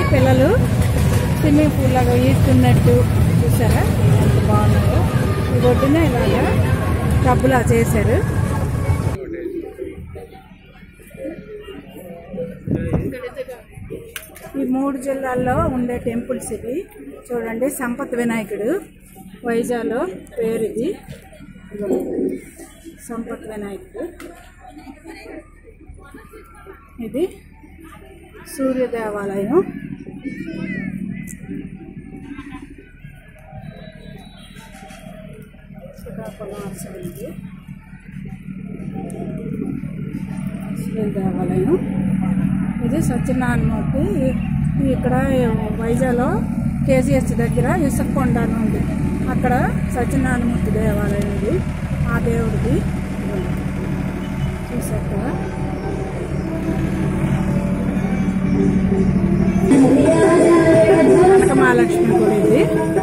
పిల్లలు swimming pool లాగా ఈస్తున్నట్టు చూసారా ఎంత బాగున్నాయో ఈ ఒడ్డున ఇలాగా టబ్బులా చేశారు ఈ మూడు జిల్లాల్లో ఉండే టెంపుల్స్ ఇవి చూడండి సంపత్ వినాయకుడు వైజాగ్లో పేరు ఇది ఇదిగోండి. సంపత్ వినాయకుడు ఇది సూర్య దేవాలయం శ్రీకాకుళం అసలు ఇది సూర్య దేవాలయం ఇది సత్యనారాయణమూర్తి ఈ- ఇక్కడ వైజాగ్లో కేజీహెచ్ దగ్గర ఇసుకొండ అని ఉంది అక్కడ సత్యనారాయణమూర్తి దేవాలయం ఇది ఆ దేవుడిది ఇదిగోండి. చూసారు కదా కనకమహాలక్ష్మి గుడి ఇది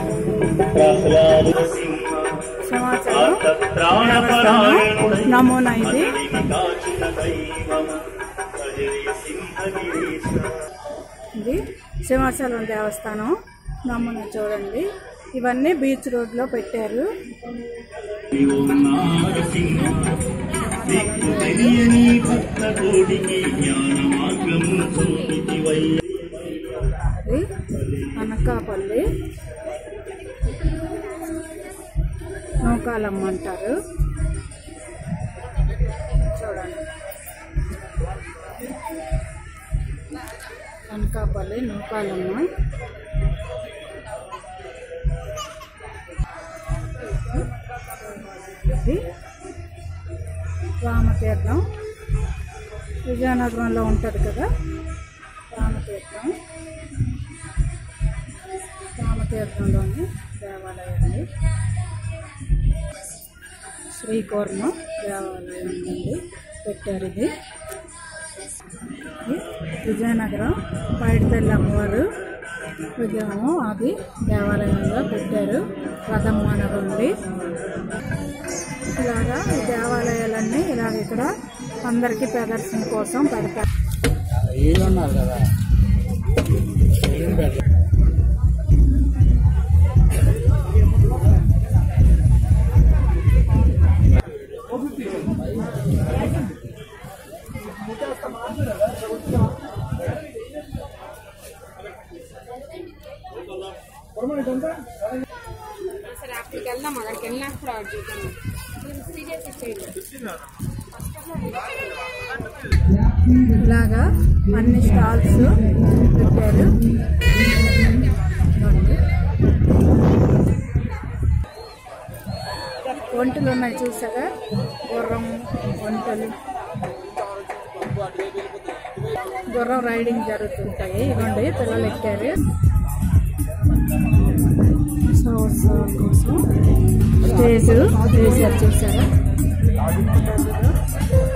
సంవత్సరం దేవస్థానం నమూనా ఇది ఇది సింహాచలం దేవస్థానం నమూనా చూడండి ఇవన్నీ బీచ్ రోడ్లో పెట్టారు ఇది అనకాపల్లి నౌకాలమ్మ అంటారు చూడండి అనకాపల్లి నౌకాలమ్మ ఇది రామతీర్థం విజయనగరంలో ఉంటుంది కదా రామతీర్థం రామతీర్థంలోని దేవాలయం అండి శ్రీకూర్మ దేవాలయం నుండి పెట్టారు ఇది ఇది విజయనగరం పైడితల్లి అమ్మవారు విగ్రహము అది దేవాలయంలో పెట్టారు రథమానవ ఉంది ఇలాగా ఈ దేవాలయాలన్నీ ఇలాగ ఇక్కడ అందరికీ ప్రదర్శన కోసం పెడతారు ఏమన్నారు కదా ఏం పెట్టలేదు సరే అక్కడికి వెళ్దాం అక్కడికి వెళ్ళినప్పుడు ఆర్డర్ చేద్దాం ఇలాగా అన్ని స్టాల్స్ పెట్టారు వంటలు ఉన్నాయి చూసారా గుర్రం వంటలు గుర్రం రైడింగ్ జరుగుతుంటాయి ఇవ్వండి పిల్లలు ఎక్కారు సంవత్సరం కోసం స్టేజ్ వేసారు చూసారా